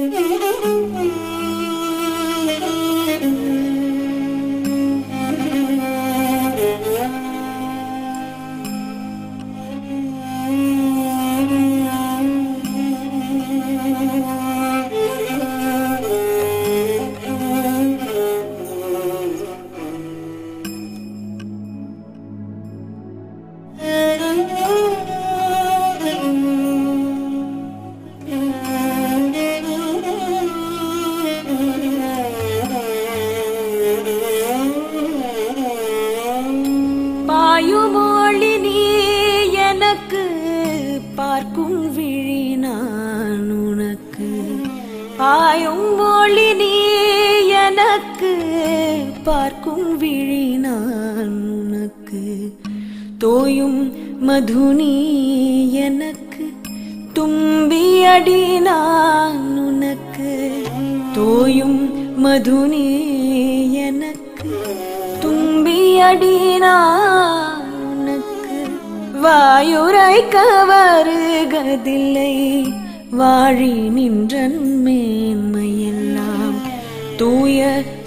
பாயுமொழி நீ எனக்கு பார்க்கும் விழி நான் உனக்கு பாயும் மொழி நீ எனக்கு பார்க்கும் விழி நான் உனக்கு தோயும் மதுனி எனக்கு தும்பியடி நான் உனக்கு தோயும் மதுனி எனக்கு தும்பியடி நான் உனக்கு வாயுரைக்க வருகதில்லை வாழி நின்றன் மேன்மையெல்லாம் தூய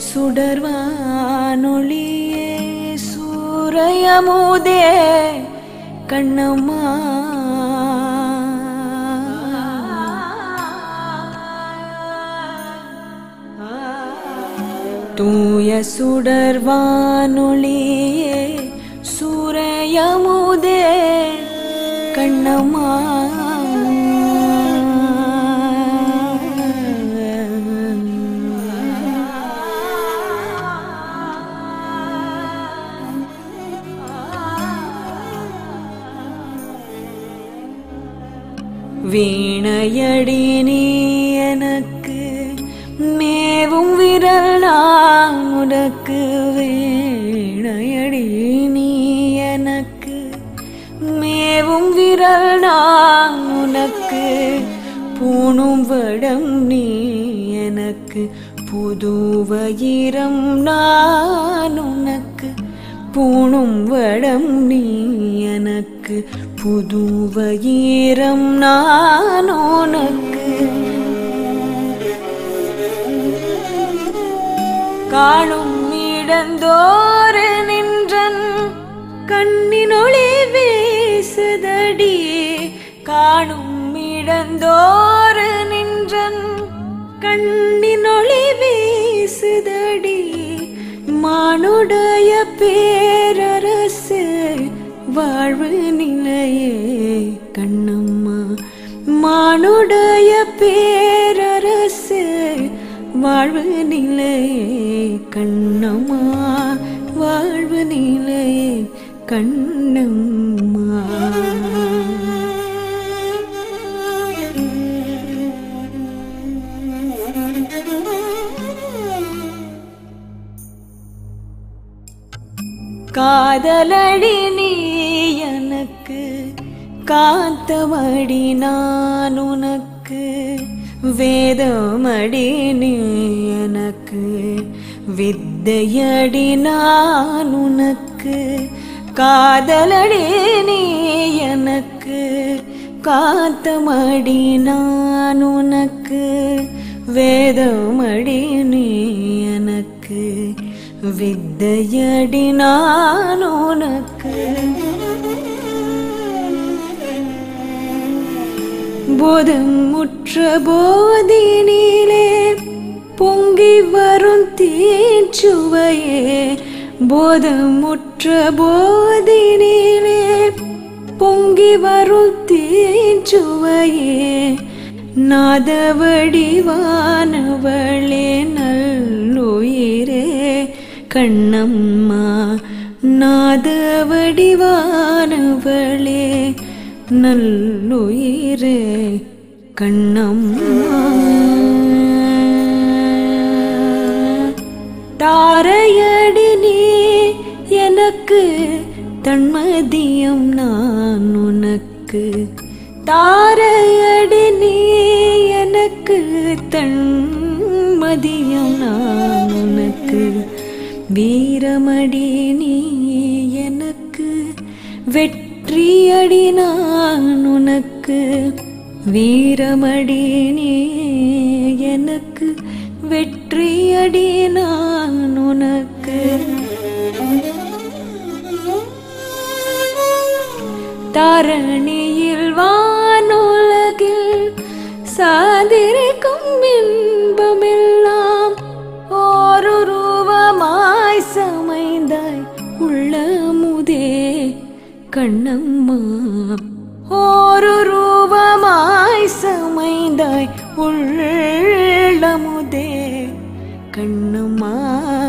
சுடர்வானொளியே சூரையமுதே கண்ணம்மா தூய சுடர்வானொளியே சூரையமுதே கண்ணம்மா வீணையடி நீ எனக்கு மேவும் விரல் நான் உனக்கு வீணையடி நீ எனக்கு மேவும் விரல் நான் உனக்கு பூணும் வடம் நீ எனக்கு புதுவயிரம் நான் உனக்கு பூணும் வடம் நீ எனக்கு புதுவயிரம் நான் உனக்கு காணும் இடந்தோறு நின்றன் கண்ணினொளி வீசுதடி காணும் இடந்தோறு நின்றன் கண்ணினொளி வீசுதடி மானுடைய பேரரசு வாழ்வு நிலையே கண்ணம்மா மானுடைய பேரரசு வாழ்வு நிலையே கண்ணம்மா வாழ்வு நிலையே கண்ணம்மா காதலடி நீ எனக்கு காத்தமடி நான் உனக்கு வேதமடி நீ எனக்கு வித்தையடி நான் உனக்கு காதலடி நீ எனக்கு காத்தமடி நான் உனக்கு வேதமடி நீ எனக்கு வித்தையடி நான் உனக்கு போதம் முற்ற போதினிலே பொங்கி வரும் தீச்சுவையே போதம் முற்ற போதினிலே பொங்கி வரும் தீச்சுவையே நாதவடிவானவளே நல்லுயிரே கண்ணம்மா நாதவடிவானவளே நல்லுயிரே கண்ணம்மா தாரையடி நீ எனக்கு தன்மதியம் நான் உனக்கு தாரையடி நீ எனக்கு தன்மதியம் நான் உனக்கு வீரமடி நீ எனக்கு வெற்றியடி நான் உனக்கு வீரமடி நீ தரையடி நான் உனக்கு தரணியில் வானுலகில் சாதிரிக்கும் இன்பமெல்லாம் ஒரு ரூபமாய் சமைந்தாய் உள்ளமுதே கண்ணம்மா ஒரு ரூபமாய் சமைந்தாய் உள்ளமுதே கண்ணம்மா